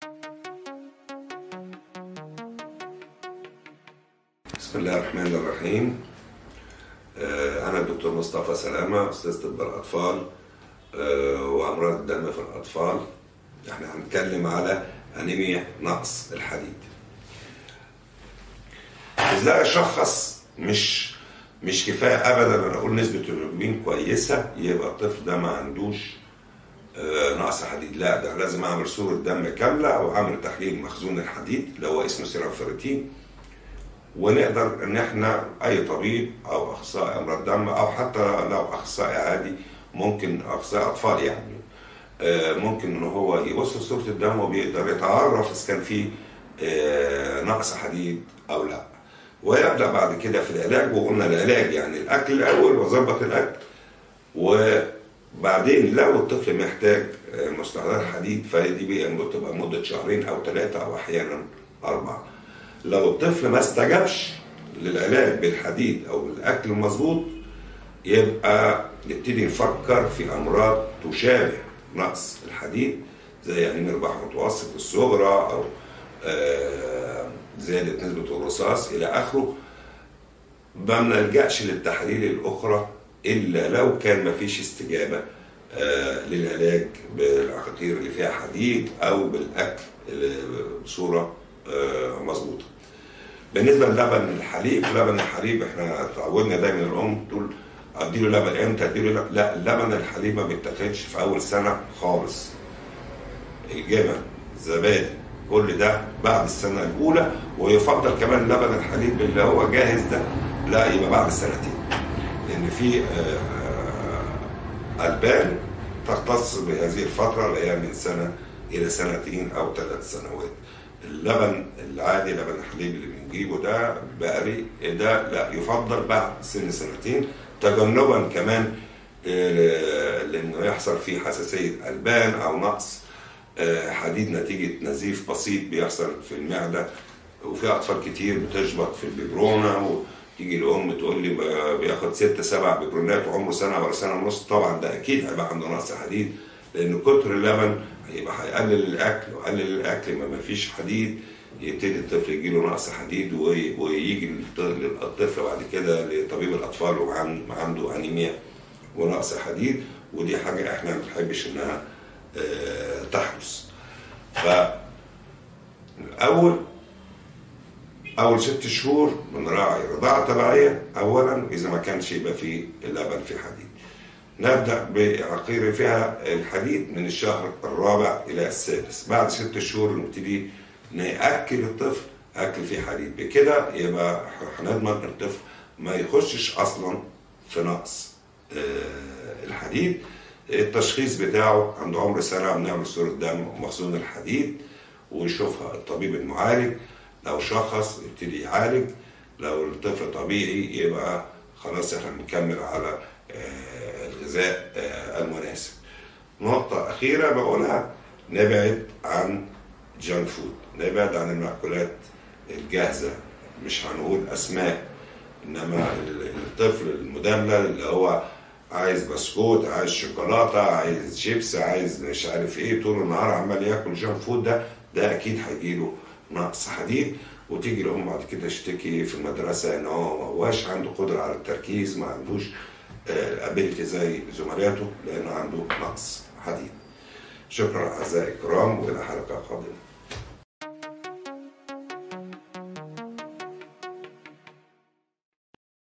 بسم الله الرحمن الرحيم آه، أنا الدكتور مصطفى سلامة أستاذ طب الأطفال آه، وأمراض الدم في الأطفال إحنا هنتكلم على أنيميا نقص الحديد إزاي أشخص مش مش كفاية أبدا أنا أقول نسبة الهيموجلوبين كويسة يبقى الطفل ده ما عندوش آه، نقص حديد لا ده لازم أعمل صورة دم كاملة أو أعمل تحليل مخزون الحديد اللي هو اسمه سيرم فيرتين ونقدر ان احنا اي طبيب او اخصائي امراض دم او حتى لو اخصائي عادي ممكن اخصائي اطفال يعني آه، ممكن ان هو يبص في صوره الدم وبيقدر يتعرف اذا كان في آه، نقص حديد او لا ويبدا بعد كده في العلاج وقلنا العلاج يعني الاكل الاول واظبط الاكل وبعدين لو الطفل محتاج آه، مستحضرات حديد فدي بقى بتبقى مده شهرين او ثلاثه او احيانا اربعه لو الطفل ما استجابش للعلاج بالحديد او بالاكل المظبوط يبقى نبتدي نفكر في امراض تشابه نقص الحديد زي انيميا البحر المتوسط الصغرى او آه، زياده نسبه الرصاص الى اخره ما بنلجاش للتحاليل الاخرى الا لو كان ما فيش استجابه آه، للعلاج بالعقاقير اللي فيها حديد او بالاكل اللي بصوره آه، مظبوطه. بالنسبه للبن الحليب لبن الحليب احنا اتعودنا دايما الام تقول اديله لبن امتى اديله لبن لا اللبن الحليب ما بيتاخدش في اول سنه خالص الجبن الزبادي كل ده بعد السنه الاولى ويفضل كمان لبن الحليب اللي هو جاهز ده لا يبقى بعد سنتين لان في آه، البان تختص بهذه الفتره اللي هي من سنه الى سنتين او ثلاث سنوات اللبن العادي لبن الحليب اللي بنجيبه ده بقري ده لا يفضل بعد سن سنتين تجنبا كمان آه، لانه يحصل فيه حساسيه البان او نقص آه، حديد نتيجه نزيف بسيط بيحصل في المعده وفي اطفال كتير بتشبط في الببرونه وتيجي الام تقول لي ب- بياخد ست سبع ببرونات وعمره سنه ولا سنه ونص طبعا ده اكيد هيبقى عنده نقص حديد لان كتر اللبن هيبقى هيقلل الاكل وقلل الاكل ما فيش حديد يبتدي الطفل يجي له نقص حديد وي- ويجي الط- الطفل بعد كده لطبيب الاطفال وعنده انيميا ونقص حديد ودي حاجه احنا ما بنحبش انها آه، تحدث. ف الاول اول ست شهور بنراعي رضاعه طبيعيه اولا اذا ما كانش يبقى فيه اللبن فيه حديد. نبدا بعقير فيها الحديد من الشهر الرابع الى السادس بعد ست شهور نبتدي ناكل الطفل اكل فيه حديد بكده يبقى هنضمن الطفل ما يخشش اصلا في نقص آه، الحديد التشخيص بتاعه عند عمر سنه بنعمل صوره دم ومخزون الحديد ويشوفها الطبيب المعالج لو شخص يبتدي يعالج لو الطفل طبيعي يبقى خلاص احنا بنكمل على آه، الغذاء آه، المناسب نقطة أخيرة بقولها نبعد عن جانك فود نبعد عن المأكولات الجاهزة مش هنقول أسماء إنما ال- الطفل المدلل اللي هو عايز بسكوت عايز شوكولاتة عايز شيبس عايز مش عارف ايه طول النهار عمال ياكل جانك فود ده ده أكيد هيجيله نقص حديد وتيجي الأم بعد كده تشتكي في المدرسة إن هو ما هواش عنده قدرة على التركيز ما عندوش الابيلتي زي زملاته لأنه عنده نقص حديد شكرا أعزائي الكرام وإلى حلقة قادمة